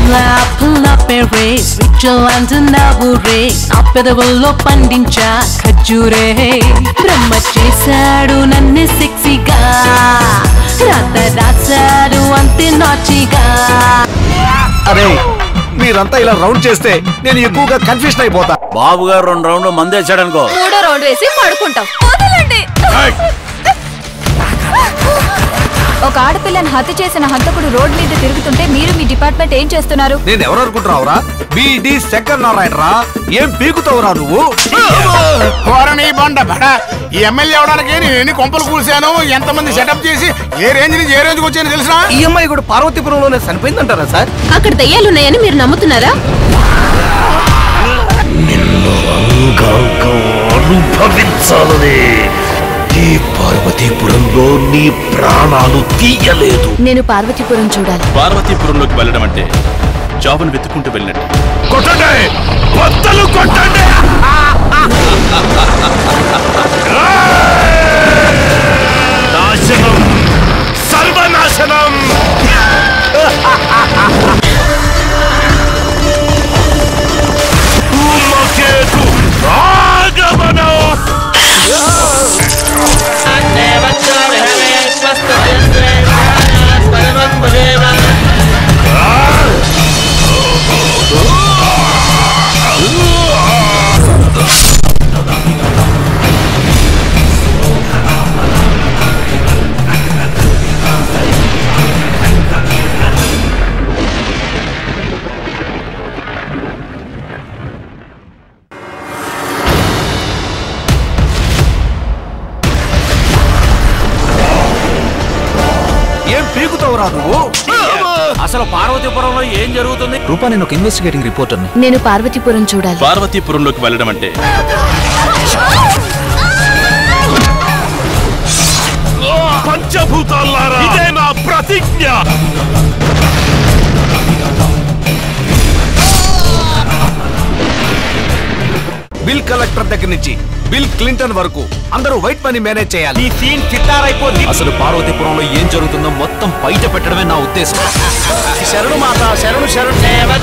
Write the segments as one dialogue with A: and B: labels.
A: కమలా పుల్ల పెరే స్విట్జర్లాండ్ నవ్వురే నా పెదవుల్లో పండించా ఖర్జూరే బ్రహ్మ చేశాడు నన్ను సెక్సీగా రాత రాశాడు అంతే నాచిగా
B: అరే మీరంతా ఇలా రౌండ్ చేస్తే నేను ఎక్కువగా కన్ఫ్యూషన్ అయిపోతా
C: బాబు గారు రెండు రౌండ్లు మందేశాడనుకో
D: మూడో రౌండ్ వేసి పడుకుంటాం వదలండి ఒక ఆడపిల్లని హత్య చేసిన హంతకుడు రోడ్ మీద తిరుగుతుంటే మీరు మీ డిపార్ట్మెంట్ ఏం చేస్తున్నారు
B: నేను ఎవరు అనుకుంటున్నావురా బిడి శంకర్ నారాయణ రా ఏం పీకుతావురా నువ్వు
E: కోరని బండ బడ ఈ ఎమ్మెల్యే అవడానికి నేను ఎన్ని కొంపలు కూల్చాను ఎంతమంది సెటప్ చేసి ఏ రేంజ్ నుంచి ఏ రేంజ్కి వచ్చాను తెలిసిన
B: ఈ అమ్మాయి కూడా పార్వతీపురంలోనే చనిపోయిందంటారా సార్
D: అక్కడ దయ్యాలున్నాయని మీరు నమ్ముతున్నారా
F: అనుభవించాలనే ఈ పార్వతీపురంలో నీ ప్రాణాలు తీయలేదు
D: నేను పార్వతీపురం చూడాలి
G: పార్వతీపురంలోకి వెళ్ళడం అంటే జాబును వెతుక్కుంటూ వెళ్ళినట్టు
F: కొట్టండి బద్దలు కొట్టండి నాశనం సర్వనాశనం ధూమకేతు ఆగమనం
B: ఏం పీకుతావురా నువ్వు
C: అసలు పార్వతీపురంలో ఏం జరుగుతుంది
B: రూపా నేను ఒక ఇన్వెస్టిగేటింగ్ రిపోర్టర్ని
D: నేను పార్వతీపురం చూడాలి
G: పార్వతీపురంలోకి వెళ్ళడం అంటే
F: పంచభూతాలారా ఇదే నా ప్రతిజ్ఞ
B: బిల్ కలెక్టర్ దగ్గర నుంచి బిల్ క్లింటన్ వరకు అందరూ వైట్ మనీ మేనేజ్ చేయాలి
C: ఈ సీన్ చిత్తారైపోద్ది అసలు పార్వతీపురంలో ఏం జరుగుతుందో మొత్తం బయట పెట్టడమే నా ఉద్దేశం
B: శరణు మాత శరణు శరణు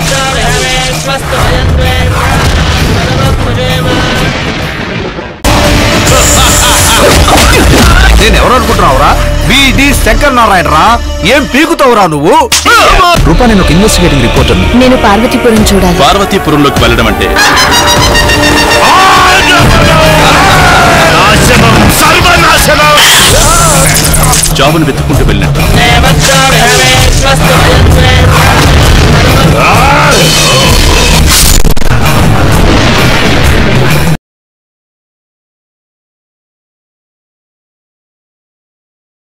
B: నేను ఎవరు అనుకుంటున్నావురా బిడి శంకర్ నారాయణ రా ఏం పీకుతావురా నువ్వు రూపా నేను ఒక ఇన్వెస్టిగేటింగ్ రిపోర్టర్ని
D: నేను పార్వతీపురం చూడాలి
G: పార్వతీపురంలోకి వెళ్ళడం అంటే
F: నాశనం సర్వనాశనం
G: జాబును వెతుక్కుంటూ వెళ్ళినట్టు
F: ఆ